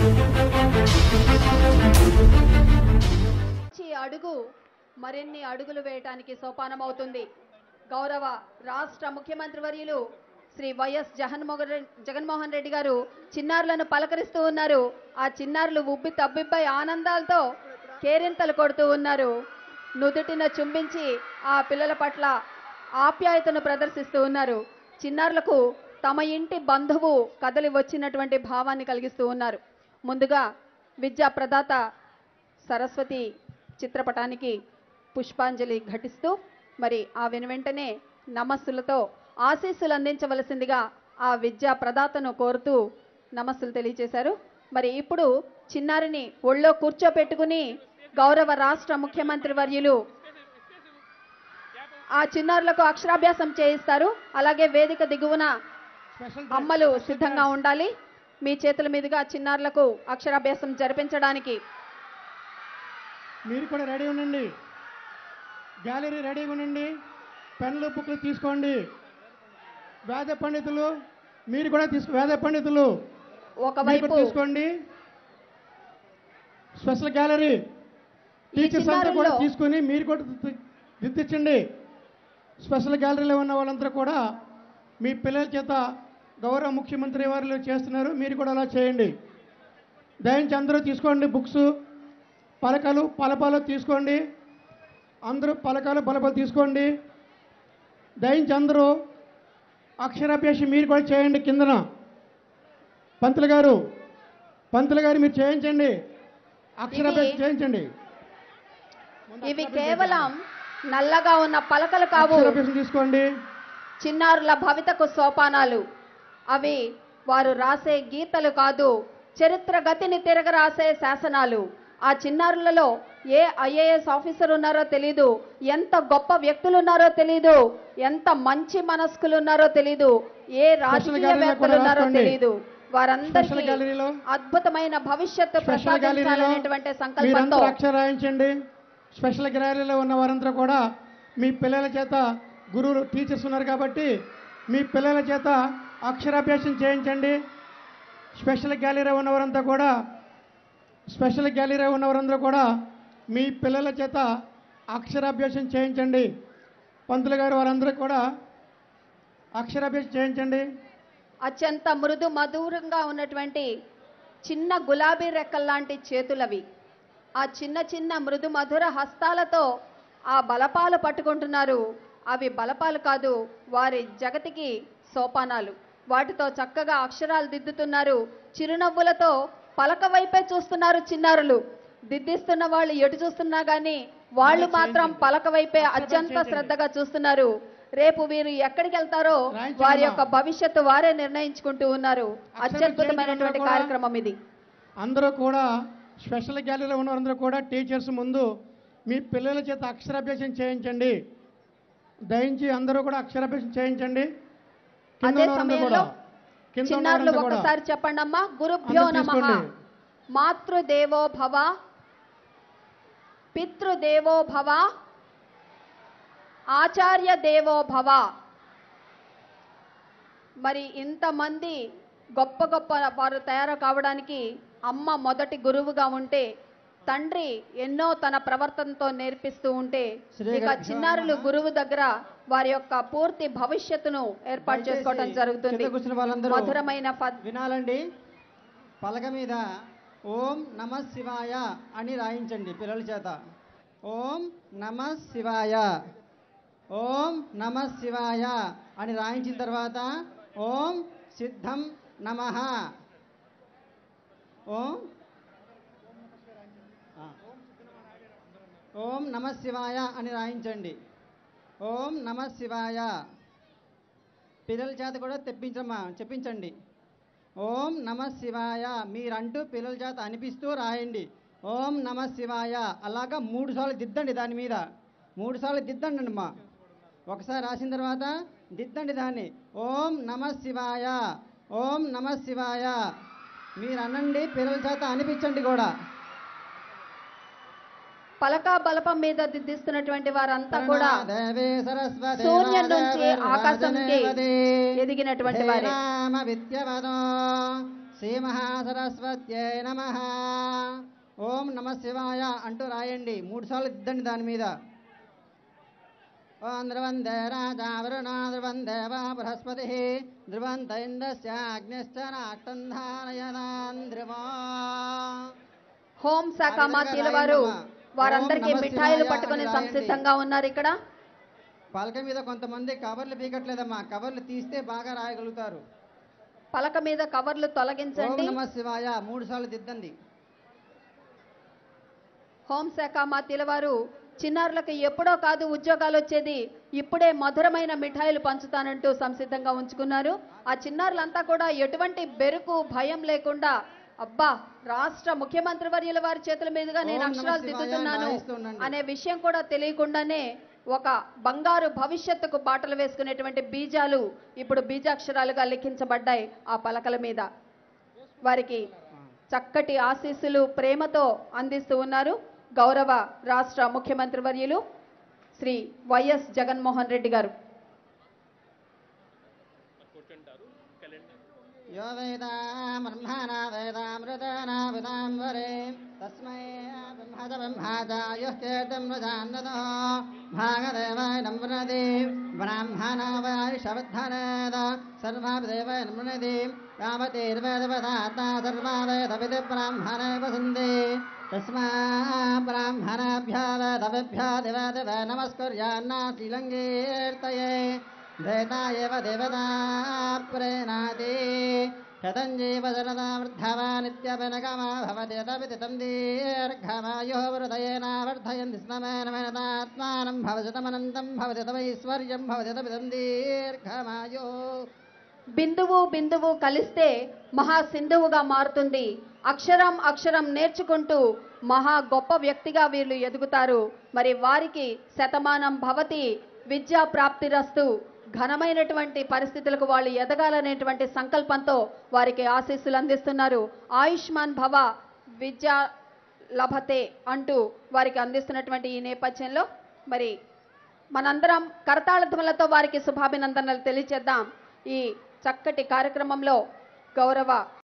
ఈ అడుగు మరిన్ని అడుగులు వేయటానికి సోపానమవుతుంది గౌరవ రాష్ట్ర ముఖ్యమంత్రి వర్యులు శ్రీ వైఎస్ జగన్మోహన్ రెడ్డి జగన్మోహన్ రెడ్డి గారు చిన్నారులను పలకరిస్తూ ఉన్నారు ఆ చిన్నారులు ఉబ్బి తబ్బిబ్బై ఆనందాలతో కేరింతలు కొడుతూ ఉన్నారు నుదుటిన చుంబించి ఆ పిల్లల పట్ల ఆప్యాయతను ప్రదర్శిస్తూ ఉన్నారు చిన్నారులకు తమ ఇంటి బంధువు కదలి వచ్చినటువంటి భావాన్ని కలిగిస్తూ ఉన్నారు ముందుగా విద్యా ప్రదాత సరస్వతి చిత్రపటానికి పుష్పాంజలి ఘటిస్తూ మరి ఆ వెనువెంటనే నమస్సులతో ఆశీస్సులు అందించవలసిందిగా ఆ విద్యా ప్రదాతను కోరుతూ నమస్సులు తెలియజేశారు మరి ఇప్పుడు చిన్నారిని ఒళ్ళో కూర్చోపెట్టుకుని గౌరవ రాష్ట్ర ముఖ్యమంత్రి వర్యులు ఆ చిన్నారులకు అక్షరాభ్యాసం చేయిస్తారు అలాగే వేదిక దిగువన అమ్మలు సిద్ధంగా ఉండాలి మీ చేతుల మీదుగా చిన్నారులకు అక్షరాభ్యాసం జరిపించడానికి మీరు కూడా రెడీ ఉండండి గ్యాలరీ రెడీగా ఉండండి పెన్లు బుక్లు తీసుకోండి వేద పండితులు మీరు కూడా తీసుకో వేద పండితులు మీరు కూడా ఒకవైపు తీసుకోండి స్పెషల్ గ్యాలరీ ఈ టీచర్స్ అంతా కూడా చిన్నారుల్లో- తీసుకొని మీరు కూడా దిద్ది- దిద్దించండి స్పెషల్ గ్యాలరీలో ఉన్న వాళ్ళందరూ కూడా మీ పిల్లల చేత గౌరవ ముఖ్యమంత్రి వారు చేస్తున్నారు మీరు కూడా అలా చేయండి దయించి అందరూ తీసుకోండి బుక్స్ పలకలు పలపాలు తీసుకోండి అందరూ పలకాలు బలపాలు తీసుకోండి దయించి అందరూ అక్షరాభ్యాసం మీరు కూడా చేయండి కిందన పంతులు గారు పంతులు గారు మీరు చేయించండి అక్షరాభ్యాసం ఇవి- చేయించండి ఇవి కేవలం నల్లగా ఉన్న పలకలు కావు అక్షరాభ్యాసం తీసుకోండి చిన్నారుల భవితకు సోపానాలు అవి వారు రాసే గీతలు కాదు చరిత్ర గతిని తిరగరాసే శాసనాలు ఆ చిన్నారులలో ఏ ఐఏఎస్ ఆఫీసర్ ఉన్నారో తెలీదు ఎంత గొప్ప వ్యక్తులు ఉన్నారో తెలీదు ఎంత మంచి మనస్కులు ఉన్నారో తెలీదు ఏ రాజకీయవేత్తలు galleryలో ఉన్నారో రాసుకోండి. తెలీదు స్పెషల్ వారందరికీ గ్యాలరీలో అద్భుతమైన భవిష్యత్తు స్పెషల్ గ్యాలరీలో ప్రసాదించాలనేటువంటి సంకల్పంతో మీరందరూ అక్షర రాయించండి స్పెషల్ గ్యాలరీలో ఉన్న వారందరూ కూడా మీ పిల్లల చేత గురువులు టీచర్స్ ఉన్నారు కాబట్టి మీ పిల్లల చేత అక్షరాభ్యాసం చేయించండి స్పెషల్ గ్యాలరీ ఉన్నవారంతా కూడా స్పెషల్ గ్యాలరీ ఉన్నవారందరూ కూడా మీ పిల్లల చేత అక్షరాభ్యాసం చేయించండి పంతులు గారు వారందరూ కూడా అక్షరాభ్యాసం చేయించండి అత్యంత మృదు మధురంగా ఉన్నటువంటి చిన్న గులాబీ రెక్కల్లాంటి చేతులవి ఆ చిన్న చిన్న మృదు మధుర హస్తాలతో ఆ బలపాలు పట్టుకుంటున్నారు అవి బలపాలు కాదు వారి జగతికి సోపానాలు వాటితో చక్కగా అక్షరాలు దిద్దుతున్నారు చిరునవ్వులతో పలక వైపే చూస్తున్నారు చిన్నారులు దిద్దిస్తున్న వాళ్ళు ఎటు చూస్తున్నా గానీ వాళ్ళు మాత్రం పలక వైపే అత్యంత శ్రద్ధగా చూస్తున్నారు రేపు వీరు ఎక్కడికి వెళ్తారో రాయించమ్మా. వారి యొక్క భవిష్యత్తు వారే నిర్ణయించుకుంటూ ఉన్నారు అక్షరం అత్యద్భుతమైనటువంటి చేయించడంలో కూడా కార్యక్రమం ఇది అందరూ కూడా స్పెషల్ గ్యాలరీలో ఉన్నవారందరూ కూడా టీచర్స్ ముందు మీ పిల్లల చేత అక్షరాభ్యాసం చేయించండి దయించి అందరూ కూడా అక్షరాభ్యాసం చేయించండి కింద అదే ఉన్నవారందరూ సమయంలో కూడా కింద చిన్నారులు ఉన్నవారందరూ కూడా ఒక్కసారి చెప్పండి అమ్మా గురుభ్యో అందరూ నమ తీసుకోండి. మాతృదేవో భవ పితృదేవో భవ ఆచార్య దేవో భవ మరి ఇంతమంది గొప్ప గొప్ప వారు తయారు కావడానికి అమ్మ మొదటి గురువుగా ఉంటే తండ్రి ఎన్నో తన ప్రవర్తనతో నేర్పిస్తూ ఉంటే శ్రీ ఇక గణేశాయ చిన్నారులు నమః. గురువు దగ్గర వారి యొక్క పూర్తి భవిష్యత్తును ఏర్పాటు దయచేసి చేసుకోవడం జరుగుతుంది కింద కూర్చున్న వాళ్ళందరూ మధురమైన పద్ వినాలండి పలక మీద ఓం నమ శివాయ అని రాయించండి పిల్లల చేత ఓం నమ శివాయ ఓం నమ శివాయ అని రాయించిన తర్వాత ఓం సిద్ధం నమ ఓం ఆ. ఓం నమ శివాయ అని రాయించండి ఓం నమ శివాయ పిల్లల చేత కూడా తెప్పించమ్మా చెప్పించండి ఓం నమ శివాయ మీరంటూ పిల్లల చేత అనిపిస్తూ రాయండి ఓం నమ శివాయ అలాగా మూడు సార్లు దిద్దండి దాని మీద మూడు సార్లు దిద్దండి అమ్మా ఒకసారి రాసిన తర్వాత దిద్దండి దాన్ని ఓం నమ శివాయ ఓం నమ శివాయ మీరు అనండి పిల్లల చేత అనిపించండి కూడా పలక బలపం మీద దిద్దిస్తున్నటువంటి వారంతా కూడా దేవే సరస్వతి శూన్యం నుంచి ఆకాశంకి ఎదిగినటువంటి వారే రామ విద్యవదో శ్రీమహాసరస్వత్యై నమ ఓం నమ శివాయ అంటూ రాయండి మూడు సార్లు దిద్దండి దాని మీద ఓం ధ్రువందే రాజా వరుణ ధ్రువం దేవ బృహస్పతి ధ్రువంత ఇంద్రస్య అగ్నిశ్చ నాష్టంధానయనాన్ ధ్రువా హోం శాఖ ఆ విధంగా మాత్యుల వారు రాయండమ్మా. వారందరికీ ఓం నమః మిఠాయిలు శివాయ పట్టుకొని అని రాయండి. సంసిద్ధంగా ఉన్నారు ఇక్కడ పలక మీద కొంతమంది కవర్లు పీకట్లేదమ్మా కవర్లు తీస్తే బాగా రాయగలుగుతారు పలక మీద కవర్లు ఓం తొలగించండి నమ శివాయ మూడు సార్లు దిద్దండి హోంశాఖ మాత్యుల వారు చిన్నారులకు ఎప్పుడో కాదు ఉద్యోగాలు వచ్చేది ఇప్పుడే మధురమైన మిఠాయిలు పంచుతానంటూ సంసిద్ధంగా ఉంచుకున్నారు ఆ చిన్నారులంతా కూడా ఎటువంటి బెరుకు భయం లేకుండా అబ్బా రాష్ట్ర ముఖ్యమంత్రి వర్యుల వారి చేతుల మీదుగా నేను ఓం నమః అక్షరాలు శివాయ దిద్దుతున్నాను రాయిస్తుండండి. అనే విషయం కూడా తెలియకుండానే ఒక బంగారు భవిష్యత్తుకు బాటలు వేసుకునేటువంటి బీజాలు ఇప్పుడు బీజాక్షరాలుగా లిఖించబడ్డాయి ఆ పలకల మీద వారికి చక్కటి ఆశీస్సులు ప్రేమతో అందిస్తూ ఉన్నారు గౌరవ రాష్ట్ర ముఖ్యమంత్రి వర్యులు శ్రీ వైఎస్ జగన్మోహన్ రెడ్డి గారు यो वेदामर्माणा वेदामृताना विदाम्बरे तस्मै ब्रह्म च ब्रह्मा च यः चेतं प्रजान्नतः भागदेवाय नम्रति ब्राह्मणा वैशवद्धनेद सर्वाभिदेवाय नम्रति यावतीर्वेदपदाता सर्वा वेदविधिब्राह्मणे वसन्ति तस्मा ब्राह्मणाभ्यो वेदविभ्यो दिवदिव नमस्कुर्यान्नाश्रीलङ्गीर्तये देता एव देवता प्रेणाति शतञ्जीव जनता वृद्धवा नित्यपनगमा भवति तपिति तं दीर्घमायो वृदयेन वर्धयन्ति स्ममेन मनतात्मानं भवति तमनन्तं भवति तमैश्वर्यं भवति तपितं दीर्घमायो బిందువు బిందువు కలిస్తే మహా సింధువుగా మారుతుంది అక్షరం అక్షరం నేర్చుకుంటూ మహా గొప్ప వ్యక్తిగా వీళ్ళు ఎదుగుతారు మరి వారికి శతమానం భవతి విద్యా ప్రాప్తిరస్తు ఘనమైనటువంటి పరిస్థితులకు వాళ్ళు ఎదగాలనేటువంటి సంకల్పంతో వారికి ఆశీస్సులు అందిస్తున్నారు ఆయుష్మాన్ భవ విద్యా లభతే అంటూ వారికి అందిస్తున్నటువంటి ఈ నేపథ్యంలో మరి మనందరం కరతాళధ్వలతో వారికి శుభాభినందనలు తెలియచేద్దాం ఈ చక్కటి కార్యక్రమంలో గౌరవ